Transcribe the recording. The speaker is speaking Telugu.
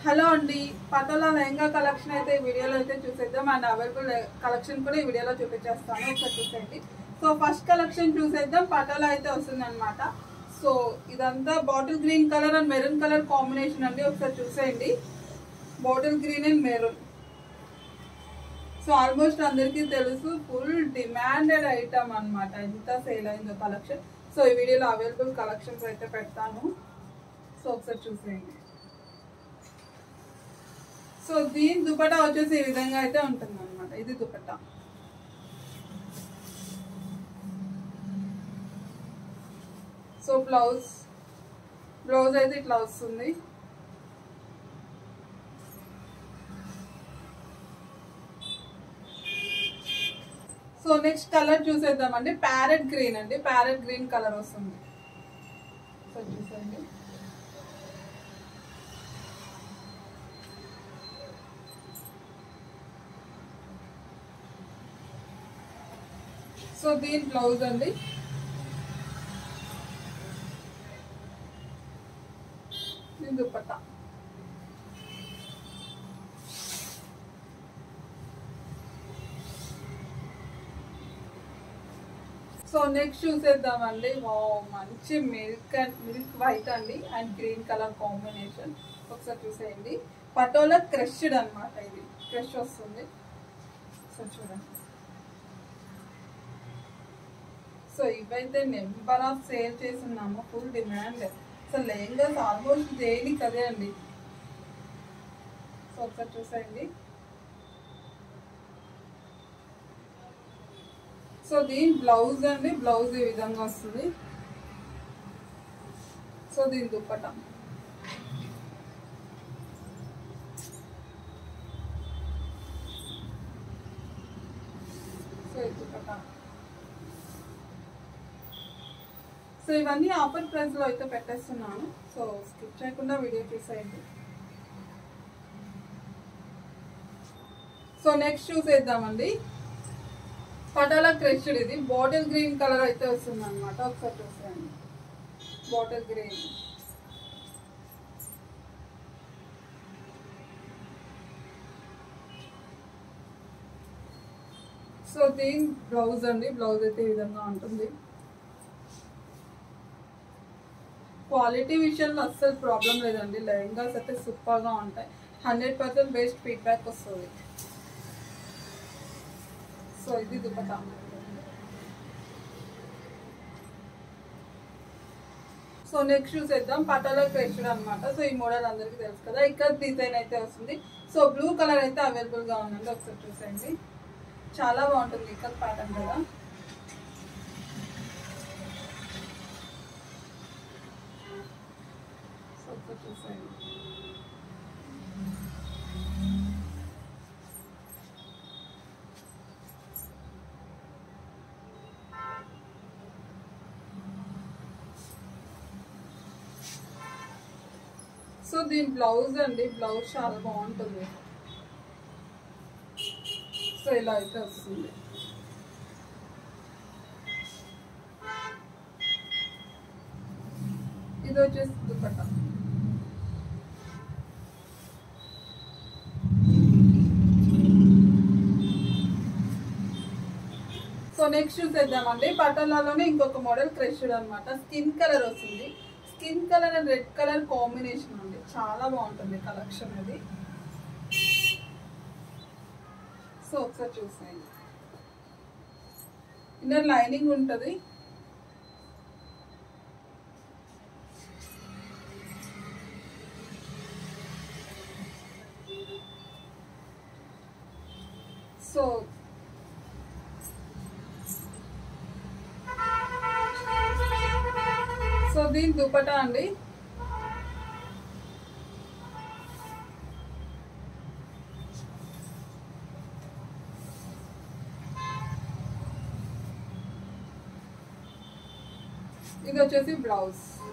హలో అండి పటోలా లెహంగా కలెక్షన్ అయితే ఈ వీడియోలో అయితే చూసేద్దాం అండ్ అవైలబుల్ కలెక్షన్ కూడా ఈ వీడియోలో చూపించేస్తాను ఒకసారి చూసేయండి సో ఫస్ట్ కలెక్షన్ చూసేద్దాం పటోలా అయితే వస్తుంది అనమాట సో ఇదంతా bottle green colour and maroon colour combination అండి ఒకసారి చూసేయండి bottle green and maroon so almost అందరికీ తెలుసు ఫుల్ డిమాండెడ్ ఐటమ్ అన్నమాట ఎంత సేల్ అయిందో కలెక్షన్ సో ఈ వీడియోలో అవైలబుల్ కలెక్షన్స్ అయితే పెడతాను సో ఒకసారి చూసేయండి సో దీని దుపట్టా వచ్చేసి ఈ విధంగా అయితే ఉంటుంది అనమాట ఇది దుపట్టా సో బ్లౌజ్ బ్లౌజ్ అయితే ఇట్లా వస్తుంది సో నెక్స్ట్ కలర్ చూసేద్దామండి ప్యారెట్ గ్రీన్ అండి ప్యారెట్ గ్రీన్ కలర్ వస్తుంది సో చూసండి సో దీని బ్లౌజ్ అండి దీని దుపట్టా సో నెక్స్ట్ చూసేద్దామండి వావ్ మంచి మిల్క్ అండ్ మిల్క్ వైట్ అండి అండ్ గ్రీన్ కలర్ కాంబినేషన్ ఒకసారి చూసేయండి పటోలా క్రష్డ్ అన్నమాట ఇది క్రష్ వస్తుంది సో చూడండి సో ఇవైతే నెంబర్ ఆఫ్ సేల్ చేస్తున్నాము full demand so lehengas almost దేనికి అదే అండి సో ఒకసారి చూసేయండి సో దీని బ్లౌజ్ అండి బ్లౌజ్ ఈ విధంగా వస్తుంది సో దీని దుప్పట సో ఇది దుప్పట సో ఇవన్నీ ఆఫర్ ప్రైస్ లో అయితే పెట్టేస్తున్నాను సో స్కిప్ చేయకుండా వీడియో చూసేయండి సో నెక్స్ట్ చూసేద్దామండి పటాలా క్రెష్డ్ ఇది బాటిల్ గ్రీన్ కలర్ అయితే వస్తుంది అనమాట ఒకసారి చూసేయండి బాటిల్ గ్రీన్ సో దీని బ్లౌజ్ అండి బ్లౌజ్ అయితే ఈ విధంగా ఉంటుంది క్వాలిటీ విషయంలో అస్సలు ప్రాబ్లం లేదండి లెహంగాస్ అయితే సూపర్గా ఉంటాయి హండ్రెడ్ పర్సెంట్ బెస్ట్ ఫీడ్బ్యాక్ వస్తుంది సో ఇది దుపట్టా సో నెక్స్ట్ చూసేద్దాం పటాలో క్రెష్డ్ అనమాట సో ఈ మోడల్ అందరికీ తెలుసు కదా ఇక్కడ డిజైన్ అయితే వస్తుంది సో బ్లూ కలర్ అయితే అవైలబుల్ గా ఉందండి ఒకసారి చూసేయండి చాలా బాగుంటుంది ఇక్కడ ప్యాటర్న్ కదా సో ఒకసారి చూసేయండి సో దీని బ్లౌజ్ అండి బ్లౌజ్ చాలా బాగుంటుంది సో ఇలా అయితే వస్తుంది ఇది వచ్చేసి దుపట్టా సో నెక్స్ట్ చూసేద్దామండి పటోలాలోనే ఇంకొక మోడల్ క్రెష్డ్ అనమాట స్కిన్ కలర్ వస్తుంది skin colour and red colour combination అండి చాలా బాగుంటుంది కలెక్షన్ అది సో ఒకసారి చూసేయండి ఇన్నర్ లైనింగ్ ఉంటుంది సో సో దీని దుపటా అండి ఇది వచ్చేసి బ్లౌజ్